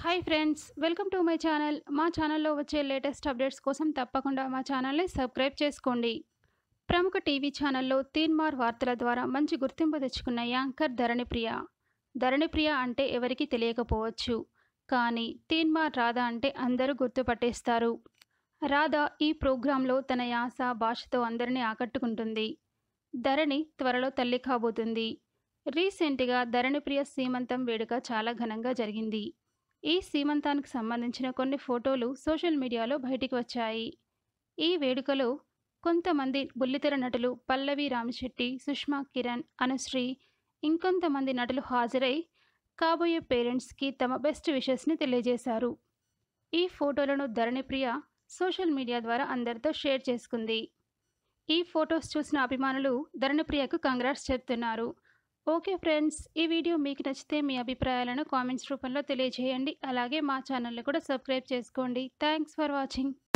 hi friends welcome to my channel మా ఛానల్లో వచ్చే లేటెస్ట్ అప్డేట్స్ కోసం తప్పకుండా మా ఛానల్ని సబ్స్క్రైబ్ చేసుకోండి ప్రముఖ టీవీ ఛానల్లో తీన్మార్ వార్తల ద్వారా మంచి గుర్తింపు తెచ్చుకున్న యాంకర్ ధరణిప్రియ ధరణిప్రియ అంటే ఎవరికీ తెలియకపోవచ్చు కానీ తీన్మార్ రాధా అంటే అందరూ గుర్తుపట్టేస్తారు రాధా ఈ ప్రోగ్రాంలో తన యాస భాషతో అందరినీ ఆకట్టుకుంటుంది ధరణి త్వరలో తల్లి కాబోతుంది రీసెంట్గా ధరణిప్రియ సీమంతం వేడుక చాలా ఘనంగా జరిగింది ఈ సీమంతానికి సంబంధించిన కొన్ని ఫోటోలు సోషల్ మీడియాలో బయటికి వచ్చాయి ఈ వేడుకలో కొంతమంది బుల్లితెర నటులు పల్లవి రామశెట్టి సుష్మా కిరణ్ అనుశ్రీ ఇంకొంతమంది నటులు హాజరై కాబోయే పేరెంట్స్కి తమ బెస్ట్ విషెస్ని తెలియజేశారు ఈ ఫోటోలను ధరణిప్రియ సోషల్ మీడియా ద్వారా అందరితో షేర్ చేసుకుంది ఈ ఫొటోస్ చూసిన అభిమానులు ధరణిప్రియకు కంగ్రాట్స్ చెప్తున్నారు ఓకే ఫ్రెండ్స్ ఈ వీడియో మీకు నచ్చితే మీ అభిప్రాయాలను కామెంట్స్ రూపంలో తెలియజేయండి అలాగే మా ఛానల్ని కూడా సబ్స్క్రైబ్ చేసుకోండి థ్యాంక్స్ ఫర్ వాచింగ్